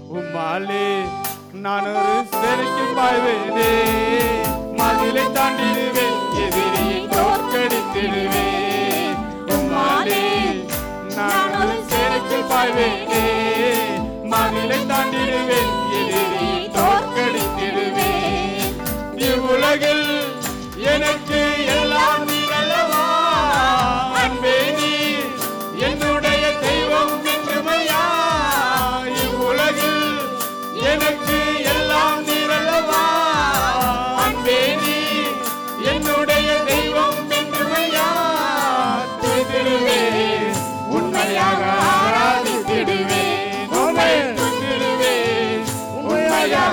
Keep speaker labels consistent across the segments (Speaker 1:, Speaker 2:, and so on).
Speaker 1: உம்மாலே நான் ஒரு செருக்கு பாய்வேனே மதிலை தாண்டிடுவேன் எதிரியை தோற்கடித்திடுவேன் உம்மாலே நான் ஒரு செருக்கு பாய்வேனே மதிலை தாண்டிடுவேன் எதிரியை தோற்கடித்திடுவேன் இவ்வுலகில் எனக்கு எல்லாம் நீ அல்லவா அன்பே நீ என்னுடைய தெய்வம் என்றுமையா இவ்வுலகில் எனக்கு எல்லாம் நீரல்லவா அன்பே நீ என்னுடைய தெய்வம் என்றுமையா துதிடுவேன் உண்மையாக ஆராதித்திடுவேன் உண்மை துதிடுவேன் உண்மையாக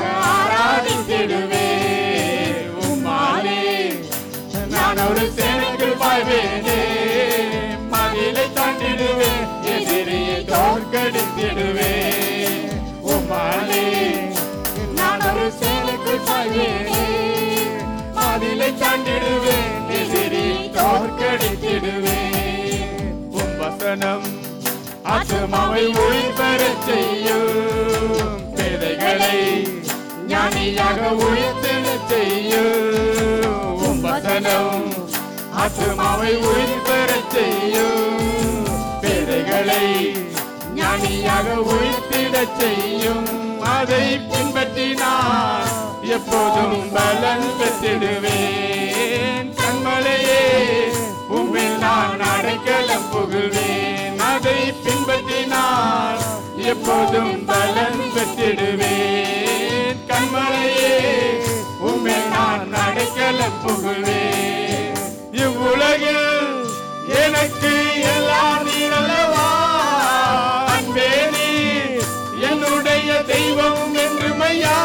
Speaker 1: ஆராதித்திடுவேன் உம்மாலே நான் ஒரு சேனைக்குள் பாய்வேனே மதிலை தாண்டிடுவேன் எதிரியை தோற்கடித்திடுவேன் உம்மாலே நான் ஒரு சேனைக்குள் பாய்வேனே மதிலை தாண்டிடுவேன் எதிரியை தோற்கடித்திடுவேன் உம் வசனம் ஆத்மாவை ஒளிபெறச் செய்யும் பேதைகளை ஞானியாக உயர்த்தெழச் செய்யும் உம் வசனம் ஆத்மாவை உயிர்பெறச் செய்யும் பேதைகளை ஞானியாக உயிர்த்திடச் செய்யும் அதை பின்பற்றினார் எப்போதும் பலன் பெற்றிடுவேன் கண்மலையே உம்மில் நான் அடைக்கலம் புகுவேன் அதை பின்பற்றினார் எப்போதும் பலன் பெற்றிடுவேன் கண்மலையே உம்மில் நான் அடைக்கலம் புகுவேன் இவ்வுலகில் எனக்கு எல்லாம் நீரல்லவா அன்பே நீ என்னுடைய தெய்வம் என்று மையா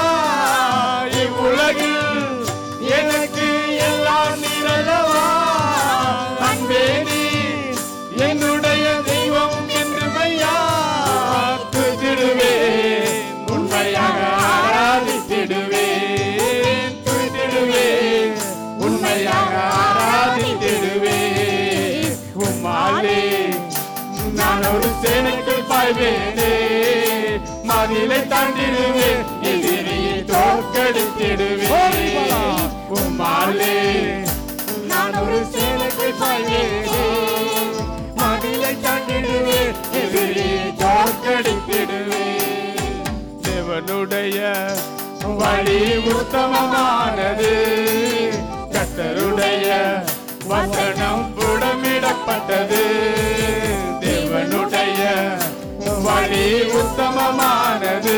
Speaker 1: இவ்வுலகில் எனக்கு எல்லாம் நீரல்லவா அன்பே நீ என்னுடைய தெய்வம் என்று மையா துதிடுவேன் உண்மையாக ஆராதித்திடுவேன் துதிடுவேன் உண்மையாக ஆராதித்திடுவேன் உம்மாலே நான் ஒரு சேனைக்குள் பாய்வேனே மதிலை தாண்டிடுவேன் எதிரியை தோற்கடித்திடுவேன் உம்மாலே நான் ஒரு சேனைக்குள் பாய்வேனே மதிலை தாண்டிடுவேன் எதிரியை தோற்கடித்திடுவேன் தேவனுடைய வழி உத்தமமானது கத்தருடைய வசனம் புடமிடப்பட்டது தேவனுடைய வழி உத்தமமானது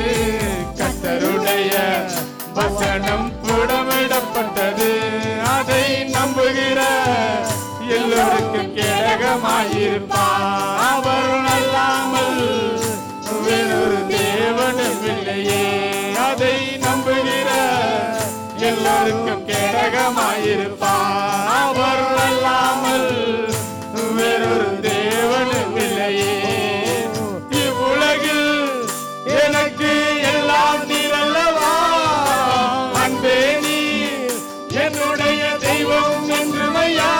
Speaker 1: கத்தருடைய வசனம் புடமிடப்பட்டது அதை நம்புகிற எல்லோருக்கும் கேடகமாயிருப்பார் அவர் அல்லாமல் வேறொரு தேவனும் இல்லையே அதை நம்புகிற எல்லோருக்கும் கேடகமாயிருப்பார் அவர் அல்லாமல் வேறொரு தேவனும் இல்லையே இவ்வுலகில் எனக்கு எல்லாம் நீரல்லவா அன்பே நீ என்னுடைய தெய்வம் என்று மையா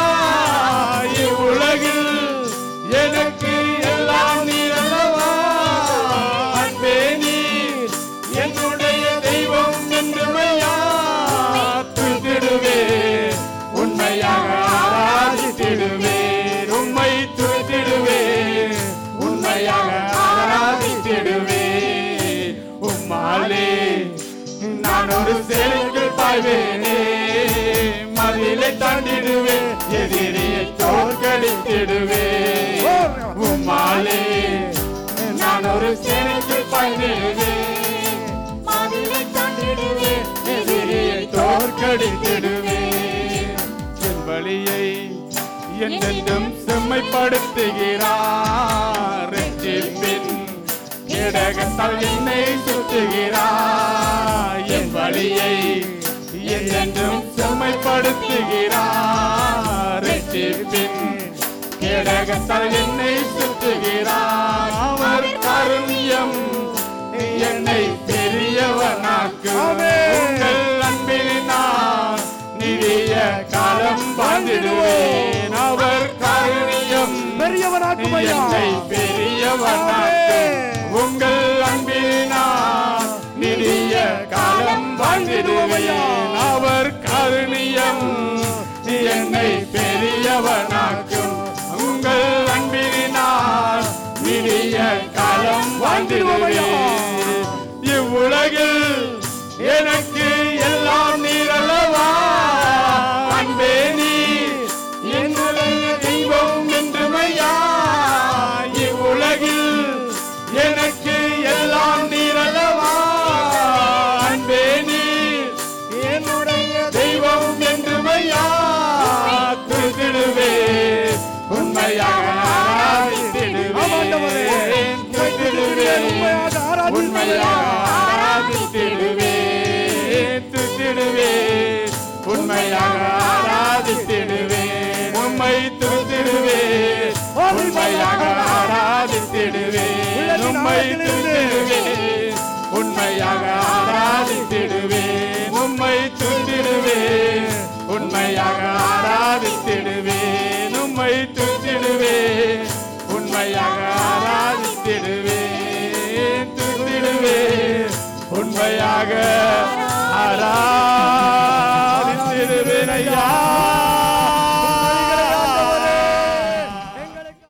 Speaker 1: இவ்வுலகில் எனக்கு எல்லாம் நீரல்லவா அன்பே நீ என்னுடைய தெய்வம் என்று மையா துதிடுவேன் உண்மையாக ஆராதித்திடுவேன் உண்மை துதிடுவேன் உண்மையாக ஆராதித்திடுவேன் உம்மாலே நான் ஒரு சேலைக்குள் பாய்வேனே மதிலை தாண்டிடுவேன் எதிரியை தோற்கடித்திடுவேன் உம்மாலே நான் ஒரு சேலைக்குள் பாய்வேனே மதிலை தாண்டிடுவேன் எதிரியை தோற்கடித்திடுவேன் என் வழியை என்றென்றும் செம்மைப்படுத்துகிறார் ரட்சிப்பின் இடகத்தால் என்னை சுற்றுகிறார் என் வழியை என்றென்றும் செம்மைப்படுத்துகிறார் ரட்சிப்பின் இடகத்தால் என்னை சுற்றுகிறார் அவர் கருணியம் என்னை பெரியவனாக்கும் உங்கள் அன்பினால் நிறிய காலம் வாழ்ந்திடுவேன் அவர் கருணியம்
Speaker 2: பெரியவனாக்கும் ஐயா
Speaker 1: என்னை பெரியவனாக்கும் உங்கள் அன்பினால் இவ்வுலகில் எனக்கு எல்லாம் நீரல்லவா அன்பே நீ என்னுடைய தெய்வம் என்றுமையா இவ்வுலகில் எனக்கு எல்லாம் நீரல்லவா அன்பே நீ என்னுடைய தெய்வம் என்றுமையா துதிடுவே உண்மையாக ஆராதித்திடுவேன் துதிடுவேன் உண்மையாக ஆராதித்திடுவேன் துதிடுவேன் உண்மையாக ஆராதித்திடுவேன் உண்மை துதிடுவேன் உண்மையாக ஆராதித்திடுவேன் உண்மை துதிடுவேன் உண்மையாக ஆராதித்திடுவேன் உண்மை துதிடுவேன் உண்மையாக ஆராதித்திடுவேன் உண்மை துதிடுவேன் உண்மையாக ஆராதித்திடுவேன் துதிடுவேன் உண்மையாக ஆரா